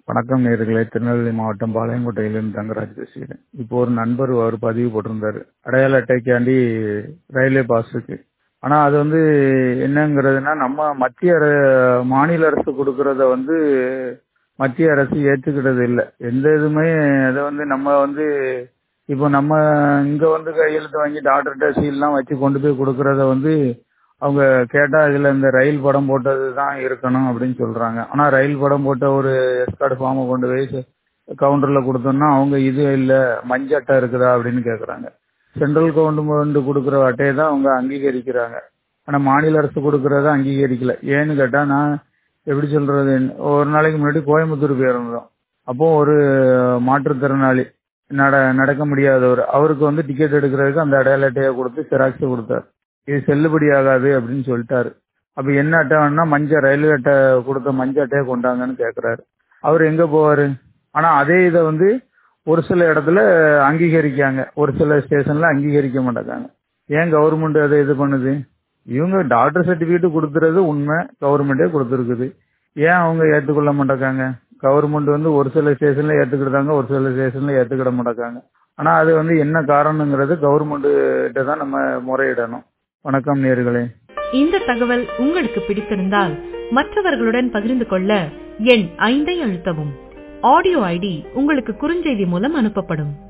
வணக்கம் நேர்களே திருநெல்வேலி மாவட்டம் பாளையங்கோட்டையிலிருந்து தங்கராஜ் பேசுகிறேன் இப்போ ஒரு நண்பர் அவர் பதிவு போட்டிருந்தாரு அடையாள அட்டைக்காண்டி ரயில்வே பாஸ் இருக்கு ஆனா அது வந்து என்னங்கிறதுனா நம்ம மத்திய அர- மாநில அரசு கொடுக்கறத வந்து மத்திய அரசு ஏத்துக்கிட்டது இல்லை எந்த இதுவுமே அதை வந்து நம்ம வந்து இப்போ நம்ம இங்க வந்து கையெழுத்து வாங்கி டாக்டர்கிட்ட சீல்லாம் வச்சு கொண்டு போய் கொடுக்கறத வந்து அவங்க கேட்டா இதுல இந்த ரயில் படம் போட்டது தான் இருக்கணும் அப்படின்னு சொல்றாங்க ஆனா ரயில் படம் போட்ட ஒரு எஸ்கார்டு ஃபார்மை கொண்டு போய் கவுண்டர்ல கொடுத்தோம்னா அவங்க இது இல்ல மஞ்ச அட்டை இருக்குதா அப்படின்னு கேக்குறாங்க சென்ட்ரல் கவர்மெண்ட் கொடுக்குற அட்டையை தான் அவங்க அங்கீகரிக்கிறாங்க ஆனா மாநில அரசு கொடுக்கறத அங்கீகரிக்கல ஏன்னு கேட்டா நான் எப்படி சொல்றது ஒரு நாளைக்கு முன்னாடி கோயம்புத்தூர் போயிருந்தோம் அப்போ ஒரு மாற்றுத்திறனாளி நட நடக்க முடியாதவர் அவருக்கு வந்து டிக்கெட் எடுக்கிறதுக்கு அந்த அடையாள அட்டையை கொடுத்து ஜெராக்ஸ் கொடுத்தாரு இது செல்லுபடி ஆகாது அப்படின்னு சொல்லிட்டாரு அப்ப என்ன அட்டை வேணும்னா மஞ்சள் ரயில்வே அட்டை கொடுத்த மஞ்சள் அட்டையை கொண்டாங்கன்னு கேக்குறாரு அவர் எங்க போவாரு ஆனா அதே இதை வந்து ஒரு சில இடத்துல அங்கீகரிக்காங்க ஒரு சில ஸ்டேஷன்ல அங்கீகரிக்க மாட்டேங்காங்க ஏன் கவர்மெண்ட் அதை இது பண்ணுது இவங்க டாக்டர் சர்டிபிகேட் கொடுத்துறது உண்மை கவர்மெண்டே கொடுத்துருக்குது ஏன் அவங்க ஏத்துக்கொள்ள மாட்டேங்காங்க கவர்மெண்ட் வந்து ஒரு சில ஸ்டேஷன்ல ஏத்துக்கிட்டாங்க ஒரு சில ஸ்டேஷன்ல ஏத்துக்கிட மாட்டேங்காங்க ஆனா அது வந்து என்ன காரணங்கிறது கவர்மெண்ட் கிட்ட தான் நம்ம முறையிடணும் வணக்கம் நேர்களே இந்த தகவல் உங்களுக்கு பிடித்திருந்தால் மற்றவர்களுடன் பகிர்ந்து கொள்ள எண் ஐந்தை அழுத்தவும் ஆடியோ ஐடி உங்களுக்கு குறுஞ்செய்தி மூலம் அனுப்பப்படும்